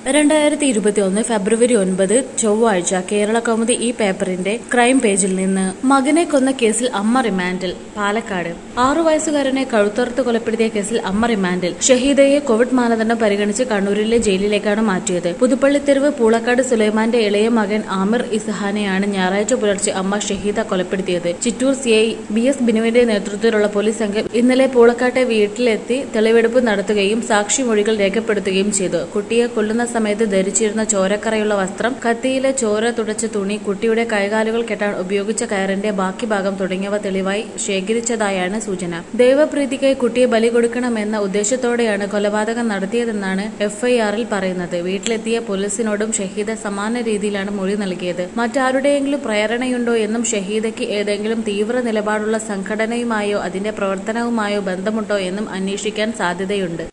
രണ്ടായിരത്തി ഇരുപത്തിയൊന്ന് ഫെബ്രുവരി ഒൻപത് ചൊവ്വാഴ്ച കേരള കൗമുദി ഈ പേപ്പറിന്റെ ക്രൈം പേജിൽ നിന്ന് മകനെ കൊന്ന കേസിൽ അമ്മ റിമാൻഡിൽ പാലക്കാട് ആറു വയസ്സുകാരനെ കഴുത്തറുത്ത് കൊലപ്പെടുത്തിയ കേസിൽ അമ്മ റിമാൻഡിൽ ഷഹീദയെ കോവിഡ് മാനദണ്ഡം പരിഗണിച്ച് കണ്ണൂരിലെ ജയിലിലേക്കാണ് മാറ്റിയത് പുതുപ്പള്ളിത്തെരുവ് പൂളക്കാട് സുലൈമാന്റെ ഇളയ മകൻ ആമിർ ഇസ്ഹാനെയാണ് ഞായറാഴ്ച പുലർച്ചെ അമ്മ ഷഹീദ കൊലപ്പെടുത്തിയത് Chittur C I B S ബിനുവിന്റെ നേതൃത്വത്തിലുള്ള പോലീസ് സംഘം ഇന്നലെ പൂളക്കാട്ടെ വീട്ടിലെത്തി തെളിവെടുപ്പ് നടത്തുകയും സാക്ഷിമൊഴികൾ രേഖപ്പെടുത്തുകയും ചെയ്തു കുട്ടിയെ കൊല്ലുന്ന സമയത്ത് ധരിച്ചിരുന്ന ചോരക്കറയുള്ള വസ്ത്രം കത്തിയിലെ ചോര തുടച്ച തുണി കുട്ടിയുടെ കൈകാലുകൾ കെട്ടാൻ ഉപയോഗിച്ച കയറിന്റെ ബാക്കി ഭാഗം തുടങ്ങിയവ തെളിവായി ശേഖരിച്ചതായാണ് സൂചന ദൈവപ്രീതിക്കായി കുട്ടിയെ ബലി കൊടുക്കണമെന്ന ഉദ്ദേശത്തോടെയാണ് കൊലപാതകം നടത്തിയതെന്നാണ് എഫ്ഐആറിൽ പറയുന്നത് വീട്ടിലെത്തിയ പോലീസിനോടും ഷഹീദ സമാന രീതിയിലാണ് മൊഴി നൽകിയത് മറ്റാരുടെയെങ്കിലും പ്രേരണയുണ്ടോ എന്നും ഷഹീദയ്ക്ക് ഏതെങ്കിലും തീവ്ര നിലപാടുള്ള സംഘടനയുമായോ അതിന്റെ പ്രവർത്തനവുമായോ ബന്ധമുണ്ടോ എന്നും അന്വേഷിക്കാൻ സാധ്യതയുണ്ട്